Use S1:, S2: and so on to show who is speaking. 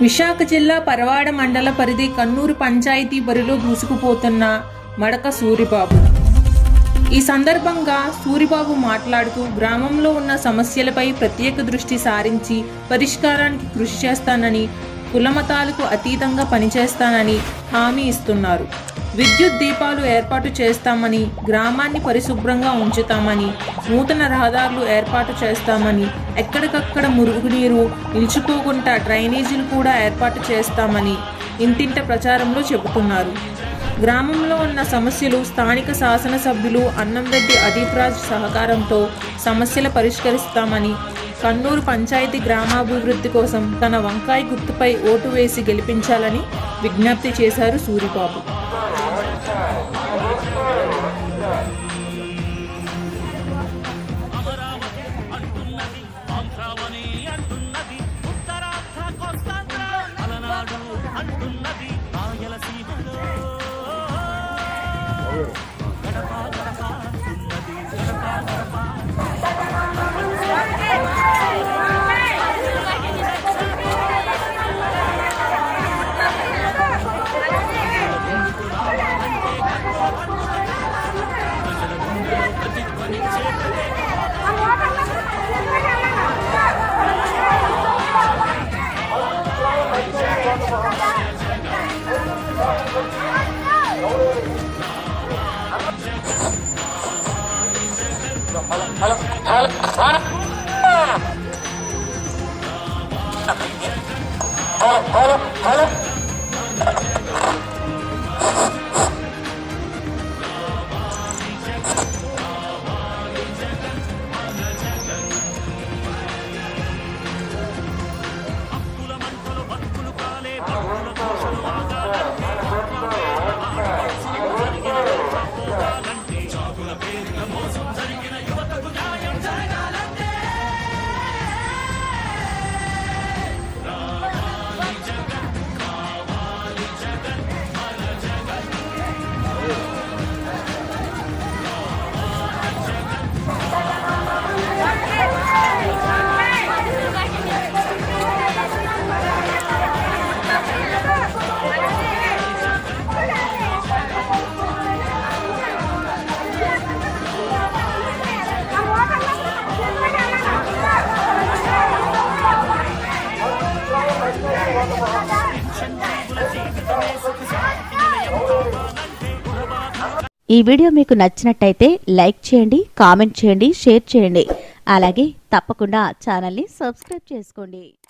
S1: విశాఖ జిల్లా పరవాడ మండల పరిధి కన్నూరు పంచాయతీ బరిలో దూసుకుపోతున్న మడక సూరిబాబు ఈ సందర్భంగా సూరిబాబు మాట్లాడుతూ గ్రామంలో ఉన్న సమస్యలపై ప్రత్యేక దృష్టి సారించి పరిష్కారానికి కృషి చేస్తానని కులమతాలకు అతీతంగా పనిచేస్తానని హామీ ఇస్తున్నారు విద్యుత్ దీపాలు ఏర్పాటు చేస్తామని గ్రామాన్ని పరిశుభ్రంగా ఉంచుతామని నూతన రహదారులు ఏర్పాటు చేస్తామని ఎక్కడికక్కడ మురుగునీరు నిలిచిపోకుండా డ్రైనేజీలు కూడా ఏర్పాటు చేస్తామని ఇంటింట ప్రచారంలో చెబుతున్నారు గ్రామంలో ఉన్న సమస్యలు స్థానిక శాసనసభ్యులు అన్నంరెడ్డి అదీప్రాజ్ సహకారంతో సమస్యలు పరిష్కరిస్తామని కన్నూరు పంచాయతీ గ్రామాభివృద్ధి కోసం తన వంకాయ గుర్తుపై ఓటు వేసి గెలిపించాలని విజ్ఞప్తి చేశారు సూరిబాబు
S2: ఆంధ్రావని అంటున్నది ఉత్తరాంధ్ర కోస్తాంధ్ర అలనాడు అంటున్నది రాయలసీమలో గడప గడప అంటున్నది గడప గడప హక్కుల మంటలు బతుకులు కాలే భక్తుల దోషలు ఆగాలంటే ఆగాలంటే జాతుల పేరిట మోసం జరిగిన యువతకు న్యాయం జరగాలంటే రావాలి జగన్ కావాలి జగన్ మన జగన్
S3: ఈ వీడియో మీకు నచ్చినట్టయితే లైక్ చేయండి కామెంట్ చేయండి షేర్ చేయండి అలాగే తప్పకుండా ఛానల్ని సబ్స్క్రైబ్ చేసుకోండి